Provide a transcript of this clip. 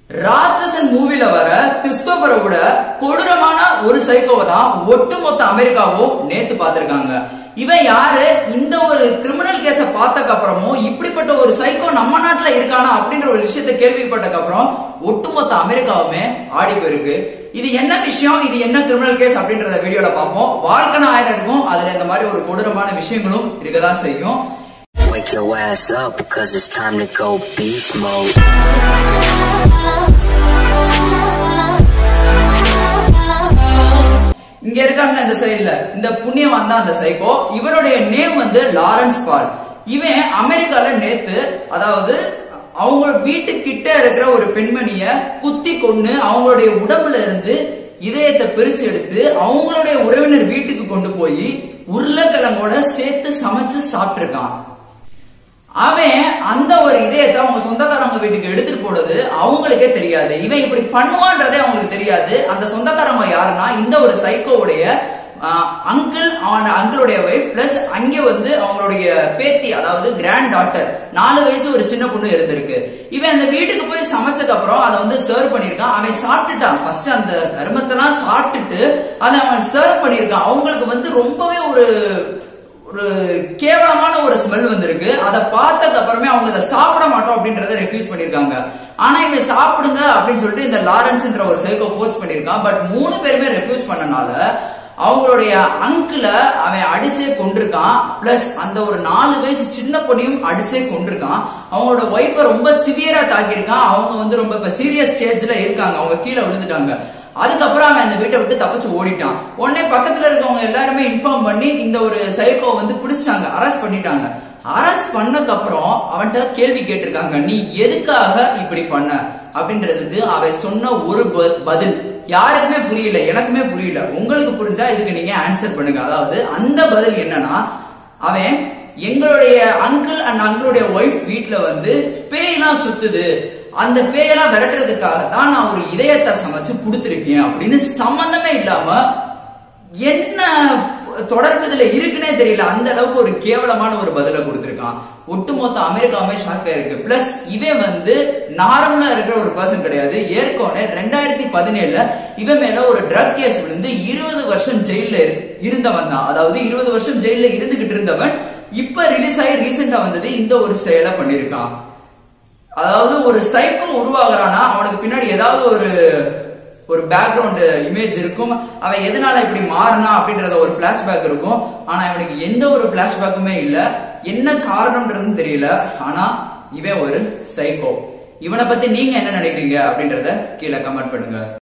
ராட்சசன் மூவில வர கிறிஸ்தோபரை விட கொடூரமான ஒரு சைக்கோவை தான் ஒட்டுமொத்த அமெரிக்காவும் நேத்து பார்த்திருக்காங்க இவன் யாரு இந்த ஒரு கிரிமினல் கேஸ பார்த்ததுக்கு அப்புறமும் இப்படிப்பட்ட ஒரு சைக்கோ நம்ம நாட்டுல இருக்கானா அப்படின்ற ஒரு விஷயத்த கேள்விப்பட்டதுக்கு அப்புறம் ஒட்டுமொத்த அமெரிக்காவுமே ஆடி போயிருக்கு இது என்ன விஷயம் இது என்ன கிரிமினல் கேஸ் அப்படின்றத வீடியோல பார்ப்போம் வாழ்க்கை ஆயிரம் இருக்கும் அதுல இந்த மாதிரி ஒரு கொடூரமான விஷயங்களும் இருக்கதான் செய்யும் Wake your ass up because it's time to go beast mode. இங்க இருக்காங்க இந்த சைடுல இந்த புண்ணியம் வந்தா அந்த சைக்கோ இவருடைய நேம் வந்து லாரன்ஸ் பால் இவன் அமெரிக்கால நேத்து அதாவது அவங்க வீட்டு கிட்ட இருக்கிற ஒரு பெண்மணிய குத்தி கொண்டு அவங்களுடைய உடம்புல இருந்து இதயத்தை பிரிச்சு எடுத்து அவங்களுடைய உறவினர் வீட்டுக்கு கொண்டு போய் உருளைக்கிழங்கோட சேர்த்து சமைச்சு சாப்பிட்டிருக்கான் அவன் அந்த ஒரு இதயத்தை அவங்க சொந்தக்காரங்க வீட்டுக்கு எடுத்துட்டு போனது அவங்களுக்கே தெரியாது இவன் இப்படி பண்ணுவான்றதே அவங்களுக்கு தெரியாது அந்த சொந்தக்காரங்க யாருன்னா இந்த ஒரு சைக்கோவுடைய அங்கிள் அவன் அங்கிளுடைய ஒய்ஃப் பிளஸ் அங்கே வந்து அவங்களுடைய பேத்தி அதாவது கிராண்ட் டாட்டர் நாலு வயசு ஒரு சின்ன பொண்ணு இருந்திருக்கு இவன் அந்த வீட்டுக்கு போய் சமைச்சதுக்கு அப்புறம் அதை வந்து சர்வ் பண்ணிருக்கான் அவன் சாப்பிட்டுட்டான் ஃபர்ஸ்ட் அந்த கருமத்தெல்லாம் சாப்பிட்டுட்டு அதை அவன் சர்வ் பண்ணிருக்கான் அவங்களுக்கு வந்து ரொம்பவே ஒரு ஒரு கேவலமான ஒரு ஸ்மெல் வந்திருக்கு அதை பார்த்ததுக்கு அப்புறமே அவங்க இதை சாப்பிட மாட்டோம் அப்படின்றத ரெஃப்யூஸ் பண்ணிருக்காங்க ஆனா இவன் சாப்பிடுங்க அப்படின்னு சொல்லிட்டு இந்த லாரன்ஸ்ன்ற ஒரு சைக்கோ ஃபோர்ஸ் பண்ணிருக்கான் பட் மூணு பேருமே ரெஃப்யூஸ் பண்ணனால அவங்களுடைய அங்கிள அவன் அடிச்சே கொண்டிருக்கான் பிளஸ் அந்த ஒரு நாலு வயசு சின்ன பொண்ணையும் அடிச்சே கொண்டிருக்கான் அவங்களோட ஒய்ஃபை ரொம்ப சிவியரா தாக்கியிருக்கான் அவங்க வந்து ரொம்ப இப்ப சீரியஸ் ஸ்டேஜ்ல இருக்காங்க அவங்க கீழே விழுந்துட்டாங்க அதுக்கப்புறம் அவன் அந்த வீட்டை விட்டு தப்பிச்சு ஓடிட்டான் உடனே பக்கத்துல இருக்கவங்க எல்லாருமே இன்ஃபார்ம் பண்ணி இந்த ஒரு சைக்கோ வந்து பிடிச்சிட்டாங்க அரெஸ்ட் பண்ணிட்டாங்க அரெஸ்ட் பண்ணக்கு அப்புறம் அவன்கிட்ட கேள்வி கேட்டிருக்காங்க நீ எதுக்காக இப்படி பண்ண அப்படின்றதுக்கு அவன் சொன்ன ஒரு ப- பதில் யாருக்குமே புரியல எனக்குமே புரியல உங்களுக்கு புரிஞ்சா இதுக்கு நீங்க ஆன்சர் பண்ணுங்க அதாவது அந்த பதில் என்னன்னா அவன் எங்களுடைய அங்கிள் அண்ட் அங்கிளுடைய ஒய்ஃப் வீட்ல வந்து பேயெல்லாம் சுத்துது அந்த பேயெல்லாம் விரட்டுறதுக்காக தான் நான் ஒரு இதயத்தை சமைச்சு கொடுத்துருக்கேன் அப்படின்னு சம்பந்தமே இல்லாம என்ன தொடர்பு இதுல இருக்குன்னே தெரியல அந்த அளவுக்கு ஒரு கேவலமான ஒரு பதில கொடுத்திருக்கான் ஒட்டுமொத்த அமெரிக்காவுமே ஷாக் ஆயிருக்கு பிளஸ் இவன் வந்து நார்மலா இருக்கிற ஒரு பர்சன் கிடையாது ஏற்கனவே ரெண்டாயிரத்தி பதினேழுல இவன் மேல ஒரு ட்ரக் கேஸ் விழுந்து இருபது வருஷம் ஜெயில இருந்தவன் தான் அதாவது இருபது வருஷம் ஜெயில இருந்துகிட்டு இருந்தவன் இப்ப ரிலீஸ் ஆகி ரீசெண்டா வந்தது இந்த ஒரு செயலை பண்ணிருக்கான் அதாவது ஒரு சைக்கோ உருவாகுறானா அவனுக்கு பின்னாடி ஏதாவது ஒரு ஒரு பேக்ரவுண்ட் இமேஜ் இருக்கும் அவன் எதனால இப்படி மாறினா அப்படின்றத ஒரு பிளாஷ்பேக் இருக்கும் ஆனா இவனுக்கு எந்த ஒரு பிளாஷ்பேக்குமே இல்ல என்ன காரணம்ன்றதுன்னு தெரியல ஆனா இவன் ஒரு சைக்கோ இவனை பத்தி நீங்க என்ன நினைக்கிறீங்க அப்படின்றத கீழே கமெண்ட் பண்ணுங்க